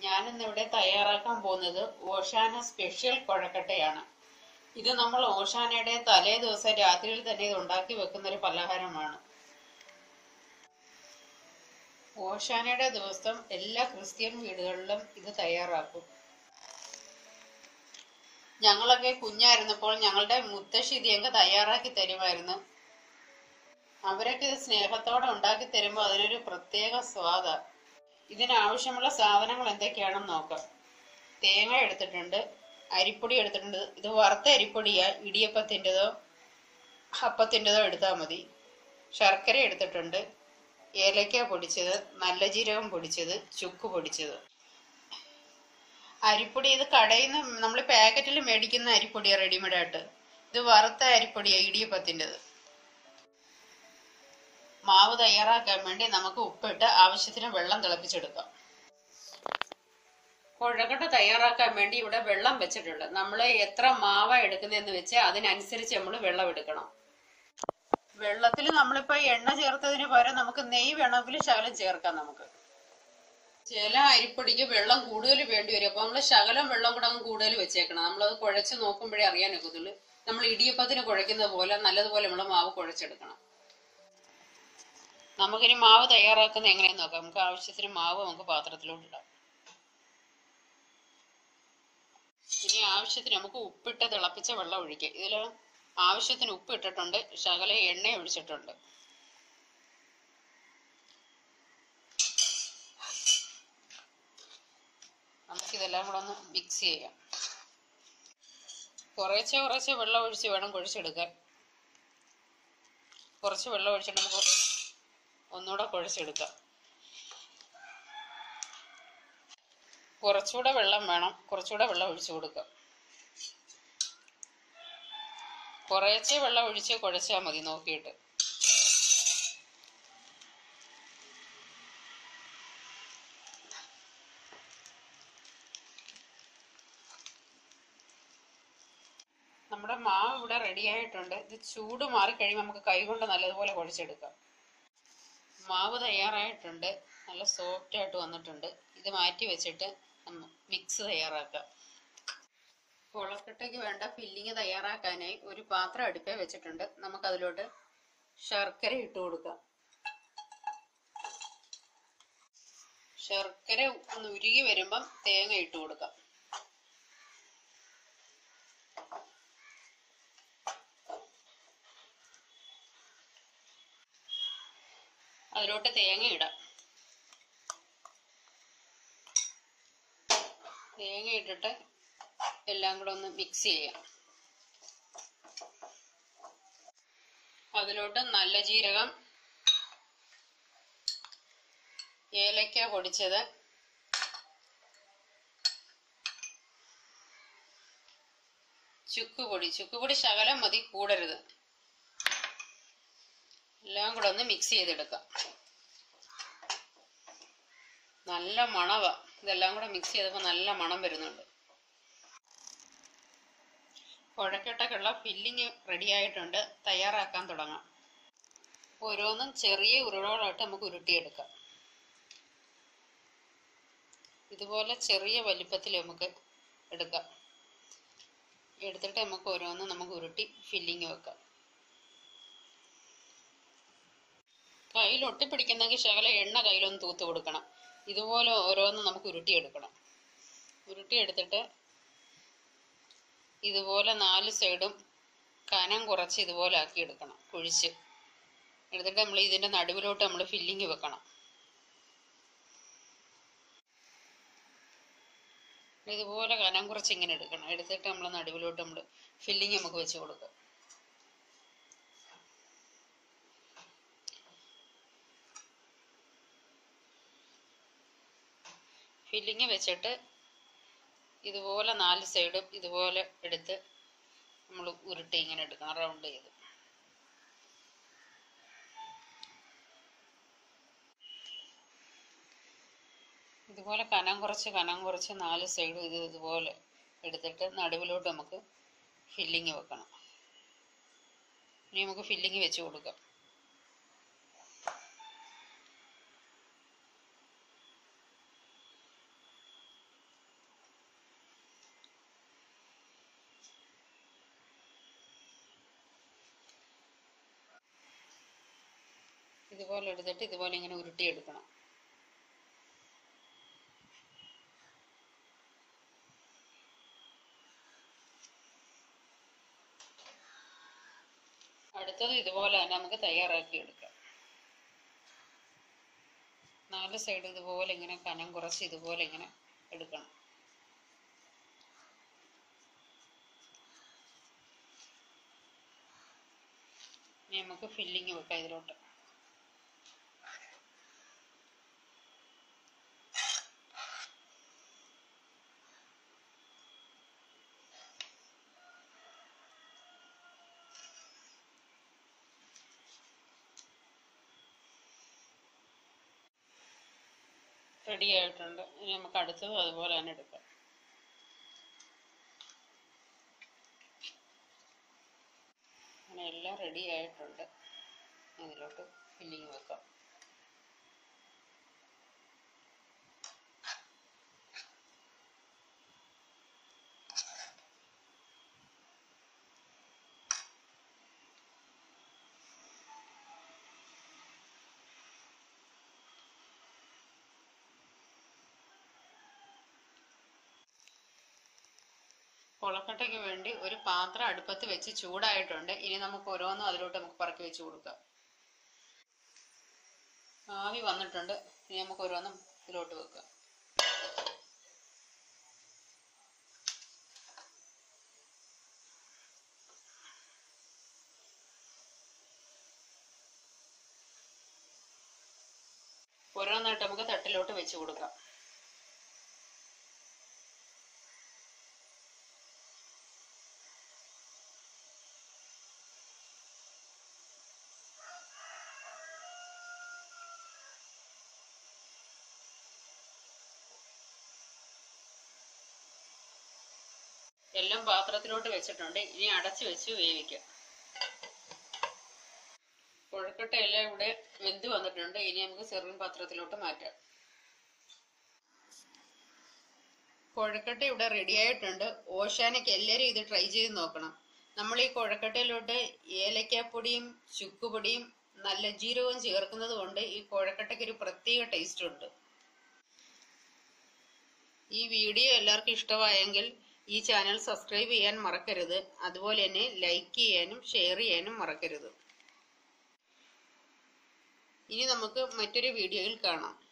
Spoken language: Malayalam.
ഞാനിന്നിവിടെ തയ്യാറാക്കാൻ പോകുന്നത് ഓഷാന സ്പെഷ്യൽ കുഴക്കട്ടയാണ് ഇത് നമ്മൾ ഓഷാനയുടെ തലേ ദിവസം രാത്രിയിൽ തന്നെ ഇത് ഉണ്ടാക്കി വെക്കുന്ന ഒരു പലഹാരമാണ് ഓഷാനയുടെ ദിവസം എല്ലാ ക്രിസ്ത്യൻ വീടുകളിലും ഇത് തയ്യാറാക്കും ഞങ്ങളൊക്കെ കുഞ്ഞായിരുന്നപ്പോൾ ഞങ്ങളുടെ മുത്തശ്ശി ഇത് ഞങ്ങൾക്ക് തയ്യാറാക്കി തരുമായിരുന്നു അവരൊക്കെ ഇത് സ്നേഹത്തോടെ ഉണ്ടാക്കി തരുമ്പോൾ അതിനൊരു പ്രത്യേക സ്വാദാ ഇതിനാവശ്യമുള്ള സാധനങ്ങൾ എന്തൊക്കെയാണെന്ന് നോക്കാം തേങ്ങ എടുത്തിട്ടുണ്ട് അരിപ്പൊടി എടുത്തിട്ടുണ്ട് ഇത് വറുത്ത അരിപ്പൊടിയാ ഇടിയപ്പത്തിൻ്റെതോ അപ്പത്തിൻ്റെതോ എടുത്താൽ മതി ശർക്കര എടുത്തിട്ടുണ്ട് ഏലക്ക പൊടിച്ചത് നല്ല ജീരകം പൊടിച്ചത് ചുക്ക് പൊടിച്ചത് അരിപ്പൊടി ഇത് കടയിൽ നിന്ന് നമ്മൾ പാക്കറ്റിൽ മേടിക്കുന്ന അരിപ്പൊടിയാണ് റെഡിമെയ്ഡ് ആയിട്ട് ഇത് വറുത്ത അരിപ്പൊടിയാണ് ഇടിയപ്പത്തിൻ്റെത് മാവ് തയ്യാറാക്കാൻ വേണ്ടി നമുക്ക് ഉപ്പിട്ട് ആവശ്യത്തിന് വെള്ളം തിളപ്പിച്ചെടുക്കാം കുഴക്കട്ട തയ്യാറാക്കാൻ വേണ്ടി ഇവിടെ വെള്ളം വെച്ചിട്ടുണ്ട് നമ്മൾ എത്ര മാവ എടുക്കുന്നതെന്ന് വെച്ച് അതിനനുസരിച്ച് നമ്മൾ വെള്ളം എടുക്കണം വെള്ളത്തിൽ നമ്മളിപ്പോ എണ്ണ ചേർത്തതിന് പകരം നമുക്ക് നെയ്യ് വേണമെങ്കിൽ ശകലം ചേർക്കാം നമുക്ക് ചില അരിപ്പൊടിക്ക് വെള്ളം കൂടുതൽ വേണ്ടി വരും അപ്പൊ നമ്മൾ ശകലം വെള്ളം കൂടെ അങ്ങ് കൂടുതൽ വെച്ചേക്കണം നമ്മളത് കുഴച്ച് നോക്കുമ്പോഴേ അറിയാൻ ഒക്കത്തുള്ളൂ നമ്മൾ ഇടിയപ്പത്തിന് കുഴക്കുന്നത് പോലെ നല്ലതുപോലെ നമ്മൾ മാവ് കുഴച്ചെടുക്കണം നമുക്കിനി മാവ് തയ്യാറാക്കുന്നത് എങ്ങനെയെന്ന് നോക്കാം നമുക്ക് ആവശ്യത്തിന് മാവ് നമുക്ക് പാത്രത്തിലോട്ട് ഇടാം ഇനി ആവശ്യത്തിന് നമുക്ക് ഉപ്പിട്ട് തിളപ്പിച്ച വെള്ളം ഒഴിക്കുക ഇതിൽ ആവശ്യത്തിന് ഉപ്പ് ഇട്ടിട്ടുണ്ട് ശകല എണ്ണ ഒഴിച്ചിട്ടുണ്ട് നമുക്കിതെല്ലാം കൂടെ ഒന്ന് മിക്സ് ചെയ്യാം കുറേശ്ശെ കുറേശ്ശെ വെള്ളം ഒഴിച്ച് വേണം കുഴച്ചെടുക്കാൻ കുറച്ച് വെള്ളം ഒഴിച്ചിട്ട് നമുക്ക് ഒന്നുകൂടെ കുഴച്ചെടുക്കാം കുറച്ചുകൂടെ വെള്ളം വേണം കുറച്ചുകൂടെ വെള്ളം ഒഴിച്ചു കൊടുക്കാം കുറേശ്ശെ വെള്ളം ഒഴിച്ച് കുഴച്ചാൽ മതി നോക്കിയിട്ട് നമ്മുടെ മാവ് ഇവിടെ റെഡി ആയിട്ടുണ്ട് ഇത് ചൂട് മാറി കഴിയുമ്പോൾ നമുക്ക് കൈകൊണ്ട് നല്ലതുപോലെ കുഴച്ചെടുക്കാം മാവ് തയ്യാറായിട്ടുണ്ട് നല്ല സോഫ്റ്റ് ആയിട്ട് വന്നിട്ടുണ്ട് ഇത് മാറ്റി വെച്ചിട്ട് മിക്സ് തയ്യാറാക്കാം കൊളക്കട്ടയ്ക്ക് വേണ്ട ഫില്ലിങ് തയ്യാറാക്കാനായി ഒരു പാത്രം അടുപ്പേ വെച്ചിട്ടുണ്ട് നമുക്ക് അതിലോട്ട് ശർക്കര ഇട്ട് കൊടുക്കാം ശർക്കര ഒന്ന് ഉരുകി വരുമ്പം തേങ്ങ ഇട്ട് കൊടുക്കാം അതിലോട്ട് തേങ്ങ ഇടാം തേങ്ങ ഇട്ടിട്ട് എല്ലാം കൂടെ ഒന്ന് മിക്സ് ചെയ്യാം അതിലോട്ട് നല്ല ജീരകം ഏലക്ക പൊടിച്ചത് ചുക്കുപൊടി ചുക്കുപൊടി ശകലം മതി കൂടരുത് എല്ലാം കൂടെ ഒന്ന് മിക്സ് ചെയ്തെടുക്കാം നല്ല മണവാ ഇതെല്ലാം കൂടെ മിക്സ് ചെയ്തപ്പോൾ നല്ല മണം വരുന്നുണ്ട് കുഴക്കട്ടക്കുള്ള ഫില്ലിങ് റെഡി ആയിട്ടുണ്ട് തയ്യാറാക്കാൻ തുടങ്ങാം ഓരോന്നും ചെറിയ ഉരുളകളായിട്ട് നമുക്ക് ഉരുട്ടിയെടുക്കാം ഇതുപോലെ ചെറിയ വലിപ്പത്തിൽ നമുക്ക് എടുക്കാം എടുത്തിട്ട് നമുക്ക് ഓരോന്നും നമുക്ക് ഉരുട്ടി ഫില്ലിങ് വെക്കാം കയ്യിൽ ഒട്ടിപ്പിടിക്കുന്നെങ്കിൽ ശകല എണ്ണ കയ്യിലൊന്ന് തൂത്ത് കൊടുക്കണം ഇതുപോലെ ഓരോന്നും നമുക്ക് ഉരുട്ടിയെടുക്കണം ഉരുട്ടിയെടുത്തിട്ട് ഇതുപോലെ നാല് സൈഡും കനം കുറച്ച് ഇതുപോലെ ആക്കി എടുക്കണം കുഴിച്ച് എടുത്തിട്ട് നമ്മൾ ഇതിൻ്റെ നടുവിലോട്ട് നമ്മൾ ഫില്ലിങ് വെക്കണം ഇതുപോലെ കനം കുറച്ച് ഇങ്ങനെ എടുക്കണം എടുത്തിട്ട് നമ്മൾ നടുവിലോട്ട് നമ്മൾ ഫില്ലിങ് നമുക്ക് വെച്ച് കൊടുക്കാം ഫില്ലിങ് വെച്ചിട്ട് ഇതുപോലെ നാല് സൈഡും ഇതുപോലെ എടുത്ത് നമ്മൾ ഉരുട്ടി ഇങ്ങനെ എടുക്കണം റൗണ്ട് ചെയ്ത് ഇതുപോലെ കനം കുറച്ച് കനം കുറച്ച് നാല് സൈഡും ഇത് ഇതുപോലെ എടുത്തിട്ട് നടുവിലോട്ട് നമുക്ക് ഫില്ലിങ് വെക്കണം ഇനി നമുക്ക് ഫില്ലിങ് വെച്ച് കൊടുക്കാം ഇതുപോലെ എടുത്തിട്ട് ഇതുപോലെ ഇങ്ങനെ ഉരുട്ടിയെടുക്കണം അടുത്തത് ഇതുപോലെ തന്നെ നമുക്ക് തയ്യാറാക്കി എടുക്കാം നാല് സൈഡ് ഇതുപോലെ ഇങ്ങനെ കനം കുറച്ച് ഇതുപോലെ ഇങ്ങനെ എടുക്കണം ഇനി നമുക്ക് ഫില്ലിങ് വെക്കാം ഇതിലോട്ട് റെഡി ആയിട്ടുണ്ട് ഇനി നമുക്ക് അടുത്തത് അതുപോലെ തന്നെ എടുക്കാം അങ്ങനെ എല്ലാം റെഡി ആയിട്ടുണ്ട് ഇതിലോട്ട് ഫില്ലിങ് വെക്കാം കൊളക്കട്ടയ്ക്ക് വേണ്ടി ഒരു പാത്രം അടുപ്പത്ത് വെച്ച് ചൂടായിട്ടുണ്ട് ഇനി നമുക്ക് ഓരോന്നും അതിലോട്ട് നമുക്ക് പറക്കി വെച്ച് കൊടുക്കാം ആവി വന്നിട്ടുണ്ട് ഇനി നമുക്ക് ഓരോന്നും ഇതിലോട്ട് വെക്കാം ഓരോന്നായിട്ട് നമുക്ക് തട്ടിലോട്ട് വെച്ച് കൊടുക്കാം എല്ലാം പാത്രത്തിലോട്ട് വെച്ചിട്ടുണ്ട് ഇനി അടച്ചു വെച്ച് വേവിക്കാം കൊഴക്കട്ട എല്ലാം ഇവിടെ വെന്ത് വന്നിട്ടുണ്ട് ഇനി നമുക്ക് സെർവിങ് പാത്രത്തിലോട്ട് മാറ്റാം കൊഴക്കട്ട ഇവിടെ റെഡി ആയിട്ടുണ്ട് ഓശാനയ്ക്ക് എല്ലാവരും ഇത് ട്രൈ ചെയ്ത് നോക്കണം നമ്മൾ ഈ കൊഴക്കട്ടയിലോട്ട് ഏലക്കാപ്പൊടിയും ചുക്കുപൊടിയും നല്ല ജീരകവും ചേർക്കുന്നത് കൊണ്ട് ഈ കൊഴക്കട്ടയ്ക്ക് ഒരു പ്രത്യേക ടേസ്റ്റ് ഉണ്ട് ഈ വീഡിയോ എല്ലാവർക്കും ഇഷ്ടമായെങ്കിൽ ഈ ചാനൽ സബ്സ്ക്രൈബ് ചെയ്യാൻ മറക്കരുത് അതുപോലെ തന്നെ ലൈക്ക് ചെയ്യാനും ഷെയർ ചെയ്യാനും മറക്കരുത് ഇനി നമുക്ക് മറ്റൊരു വീഡിയോയിൽ കാണാം